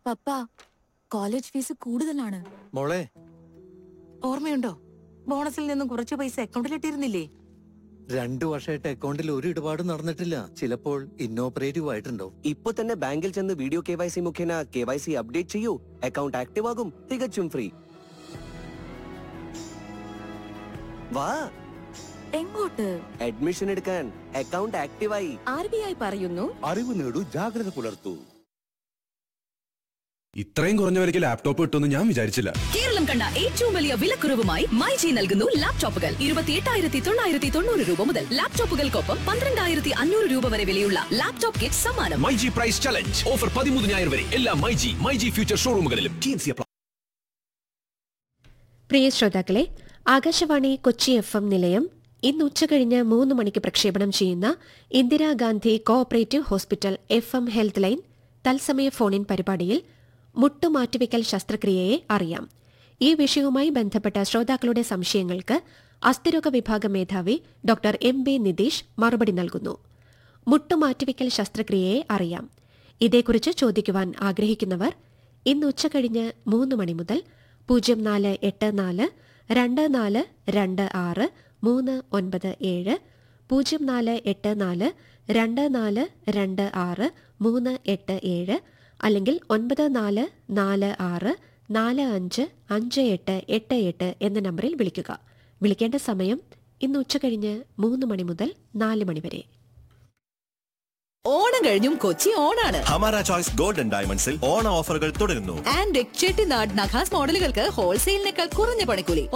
പപ്പ college fees കൂടുതലാണ് മോളെ ഓർമ്മയുണ്ടോ ബോണസിൽ നിന്നും കുറച്ച് പൈസ അക്കൗണ്ടിലിട്ടിരുന്നില്ലേ രണ്ടു വർഷമായിട്ട് അക്കൗണ്ടിൽ ഒരു ഇടപാടും നടന്നിട്ടില്ല ചിലപ്പോൾ ഇന്നോപ്പറേറ്റീവ് ആയിട്ടുണ്ടോ ഇപ്പൊ തന്നെ ബാങ്കിൽ ചെന്ന് വീഡിയോ കെ വൈ സി മുഖേന കെ വൈ സി അപ്ഡേറ്റ് ചെയ്യൂ അക്കൗണ്ട് ആക്റ്റീവ് ആകും തികച്ചും ഫ്രീ വാ എങ്ങോട്ട് അഡ്മിഷൻ എടുക്കാൻ അക്കൗണ്ട് ആക്റ്റീവായി ആർ ബി ഐ പറയുന്നു അറിവ് നേടൂ ജാഗ്രത പുലർത്തൂ ഇത്രയും കുറഞ്ഞ വിലയ്ക്ക് ലാപ്ടോപ്പ് കിട്ടുമെന്ന് ഞാൻ വിചാരിച്ചില്ല കേരളം കണ്ട ഏറ്റവും വലിയ വിലക്കുറവുമായി മൈജി നൽകുന്നു ലാപ്ടോപ്പുകൾ ഇരുപത്തി എട്ടായിരത്തി തൊള്ളായിരത്തി തൊണ്ണൂറ് രൂപ മുതൽ ലാപ്ടോപ്പുകൾക്കൊപ്പം പന്ത്രണ്ടായിരത്തി അഞ്ഞൂറ് രൂപ വരെ വിലയുള്ള ലാപ്ടോപ്പ് കിറ്റ് സമ്മാനം മൈജി പ്രൈസ് ചലഞ്ച് ഓഫർ പതിമൂന്ന് ഞായർ വരെ എല്ലാ മൈജി മൈജി ഫ്യൂച്ചർ ഷോറൂമുകളിലും ടിഎൻസി അപ്ലൈ പ്രിയ ശ്രോതാക്കളെ ആകാശവാണി കൊച്ചി എഫ് എം നിലയം ഇന്ന് ഉച്ചകഴിഞ്ഞ് മൂന്ന് മണിക്ക് പ്രക്ഷേപണം ചെയ്യുന്ന Indira Gandhi cooperative hospital F M health line തത്സമയ ഫോണിൻ പരിപാടിയിൽ മുട്ടുമാറ്റിവെക്കൽ ശസ്ത്രക്രിയയെ അറിയാം ഈ വിഷയവുമായി ബന്ധപ്പെട്ട ശ്രോതാക്കളുടെ സംശയങ്ങൾക്ക് അസ്ഥിരോഗ വിഭാഗം മേധാവി ഡോക്ടർ എം ബി നിതീഷ് മറുപടി നൽകുന്നു മുട്ടുമാറ്റിവെക്കൽ ശസ്ത്രക്രിയയെ അറിയാം ഇതേക്കുറിച്ച് ചോദിക്കുവാൻ ആഗ്രഹിക്കുന്നവർ ഇന്ന് ഉച്ചകഴിഞ്ഞ് മൂന്ന് മണി മുതൽ പൂജ്യം നാല് എട്ട് നാല് രണ്ട് നാല് രണ്ട് ആറ് മൂന്ന് ഒൻപത് ഏഴ് പൂജ്യം നാല് എട്ട് നാല് രണ്ട് നാല് രണ്ട് ആറ് മൂന്ന് എട്ട് ഏഴ് അല്ലെങ്കിൽ ഒൻപത് നാല് നാല് ആറ് നാല് അഞ്ച് അഞ്ച് എട്ട് എട്ട് എട്ട് എന്ന നമ്പറിൽ വിളിക്കുക വിളിക്കേണ്ട സമയം ഇന്ന് ഉച്ചകഴിഞ്ഞ് മൂന്ന് മണി മുതൽ നാല് മണി വരെ ഓണം കഴിഞ്ഞും കൊച്ചി ഓണാണ് ഹമാര ചോയ്സ് ഗോൾഡൻ ഡയമണ്ട്സിൽ ഓണ ഓഫറുകൾ തുടരുന്നു ആൻഡ് ചെട്ടിനാട് നഖാസ് മോഡലുകൾക്ക് ഹോൾസെയിലിനേക്കാൾ കുറഞ്ഞ പണിക്കൂലി